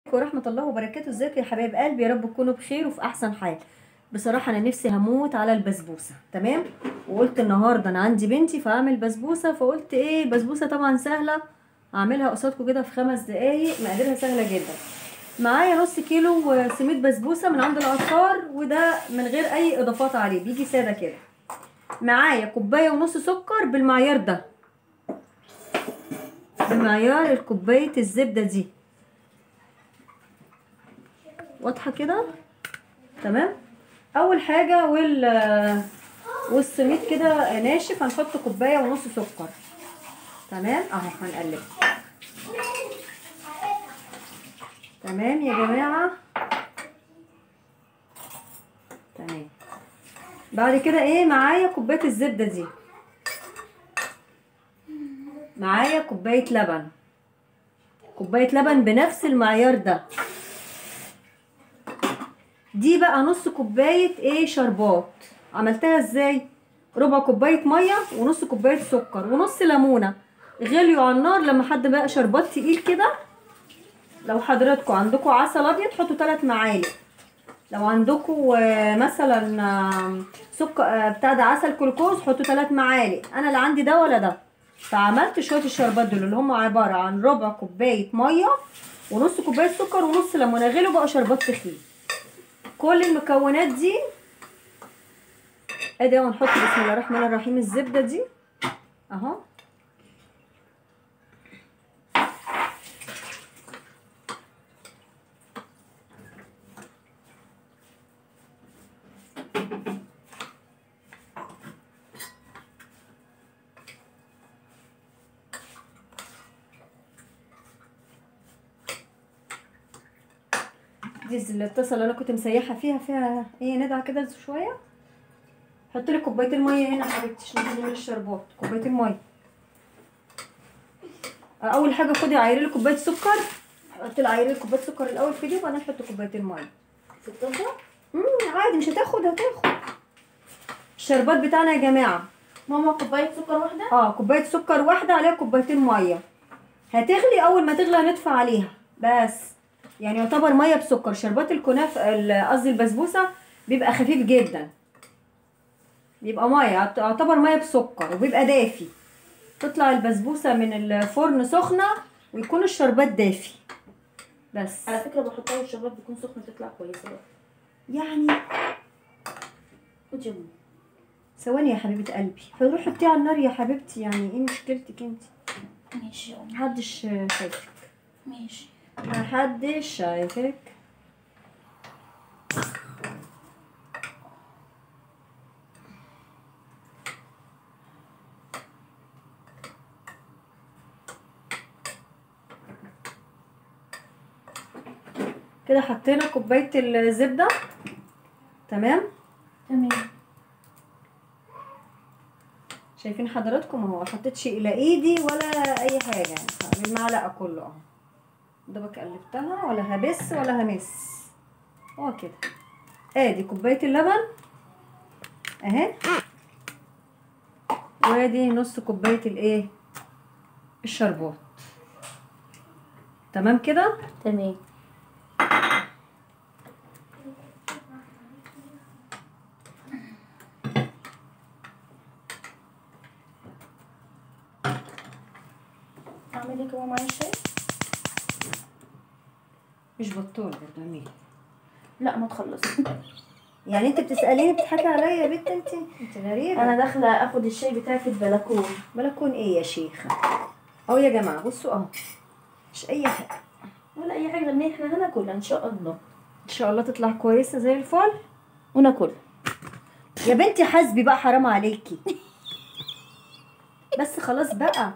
ورحمة الله وبركاته ازيكم يا حبايب قلبي يا رب تكونوا بخير وفي احسن حال بصراحة انا نفسي هموت على البسبوسة تمام وقلت النهاردة انا عندي بنتي فاعمل بسبوسة فقلت ايه البسبوسة طبعا سهلة اعملها قصادكم كده في خمس دقايق مقاديرها سهلة جدا معايا نص كيلو سميد بسبوسة من عند العطار وده من غير اي اضافات عليه بيجي سادة كده معايا كوباية ونص سكر بالمعيار ده بمعيار الكوباية الزبدة دي واضحه كده تمام اول حاجه وال والسميد كده ناشف هنحط كوبايه ونص سكر تمام اهو هنقلب تمام يا جماعه تمام بعد كده ايه معايا كوبايه الزبده دي معايا كوبايه لبن كوبايه لبن بنفس المعيار ده دي بقى نص كوبايه ايه شربات عملتها ازاي ربع كوبايه ميه ونص كوبايه سكر ونص ليمونه غليوا على النار لما حد بقى شربات تقيل كده لو حضراتكم عندكم عسل ابيض حطوا 3 معالق لو عندكم مثلا سكر بتاع ده عسل كلوكوز حطوا 3 معالق انا لا عندي ده ولا ده فعملت شويه الشربات دول اللي هم عباره عن ربع كوبايه ميه ونص كوبايه سكر ونص ليمونه غلوا بقى شربات تخين كل المكونات دي ادي اهو نحط بسم الله الرحمن الرحيم الزبده دي اهو دي الطاسه اللي انا كنت مسيحه فيها فيها ايه ندعه كده شويه حط لي كوبايه الميه هنا يا حبيبتي عشان نعمل الشربات كوبايه الميه اول حاجه خدي عايري لي كوبايه سكر حط لي عايري لي كوبايه سكر الاول في دي وبعدين حط كوبايه الميه في الطاسه امم عادي مش هتاخد هتاخد الشربات بتاعنا يا جماعه ماما كوبايه سكر واحده اه كوبايه سكر واحده عليها كوبايتين ميه هتغلي اول ما تغلي هندفع عليها بس يعني يعتبر ميه بسكر شربات الكنافه قصدي البسبوسه بيبقى خفيف جدا بيبقى ميه يعتبر ميه بسكر وبيبقى دافي تطلع البسبوسه من الفرن سخنه ويكون الشربات دافي بس على فكره بحطها والشربات بيكون سخن تطلع كويسه بقى يعني خد يا ماما ثواني يا حبيبه قلبي روحي حطيها على النار يا حبيبتي يعني ايه مشكلتك انت ماشي يا ماما محدش شايفك ماشي محدش شايفك كده حطينا كوبايه الزبده تمام تمام شايفين حضراتكم اهو حطيتش الى ايدي ولا اي حاجه يعني بالمعلقه كله اهو دوبك قلبتها ولا هبس ولا همس هو كده ادي كوبايه اللبن اهي وادي نص كوبايه الايه الشربات تمام كده تمام اعمل ايه كمان معايا الشاي مش بطال برضه اعملي لا ما تخلص يعني انت بتساليني بتضحكي عليا يا بنت انت انت غريبه انا داخله اخد الشاي بتاعي في البلكون بلكون ايه يا شيخه اهو يا جماعه بصوا اهو مش اي حاجه ولا اي حاجه ان احنا هناكل ان شاء الله ان شاء الله تطلع كويسه زي الفل وناكل يا بنتي حاسبي بقى حرام عليكي بس خلاص بقى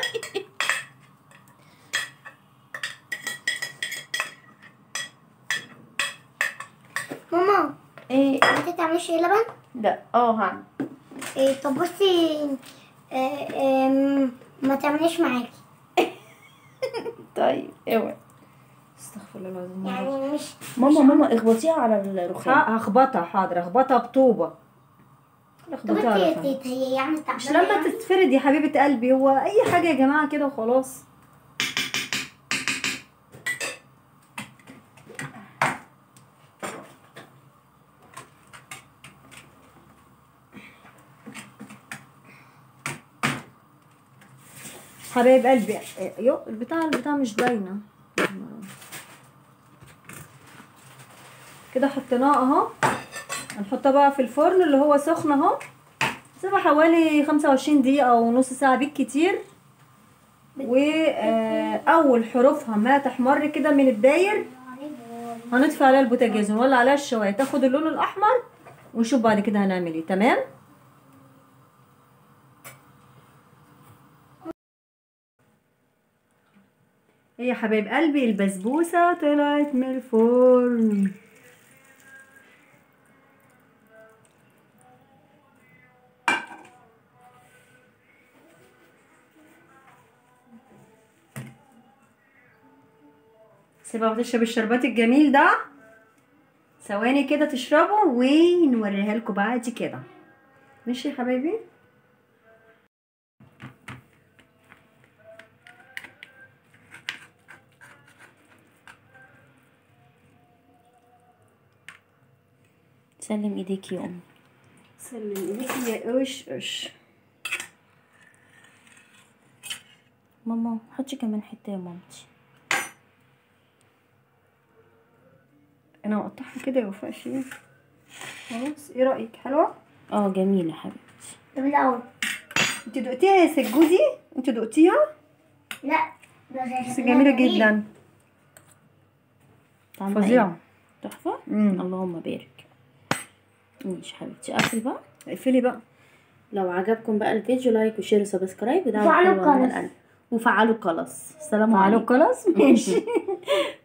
ماما ايه انت تعملش لبن لا اه هعمل إيه طب بصي آه، آم، ما تعمليش معاكي طيب اوعي استغفر الله العظيم يعني مش ماما ماما اخبطيها على الرخام ها- هخبطها حاضر هخبطها بطوبه طب اخبطها على انت فم. ت- هي يعني مش تعبانه لما يعني؟ تتفرد يا حبيبه قلبي هو اي حاجه يا جماعه كده وخلاص حبايب قلبي إيه، يو البتاع البتاع مش باينه كده حطيناه اهو هنحطها بقى في الفرن اللي هو سخن اهو سيبها حوالي 25 دقيقة او نص ساعة بالكتير واول حروفها ما تحمر كده من الداير هنطفي عليها البوتاجاز ونولع عليها الشوايه تاخد اللون الاحمر ونشوف بعد كده هنعمل ايه تمام ايه يا حبايب قلبي البسبوسه طلعت من الفرن سيبها تشرب الشربات الجميل ده ثواني كده تشربوا ونوريها لكم بعد كده ماشي يا حبايبي سلم ايديك يا ام سلم ايديك يا قش قش ماما حطي كمان حته يا مامتي انا هقطعها كده يا وفاء شيء خلاص ايه رايك حلوه اه جميله حبيبتي طب الأول انت دقتيها يا سجودي انت دقتيها لا ده بس جميله جدا طعمها فظيعه إيه؟ تحفه مم. اللهم بارك ماشي حبيبتي اقفل بقى اقفلي بقى لو عجبكم بقى الفيديو لايك وشير وسبسكرايب ودعم وفعلوا القناة من الجرس. القلب. وفعلوا الجرس السلام معلوم عليكم خلاص ماشي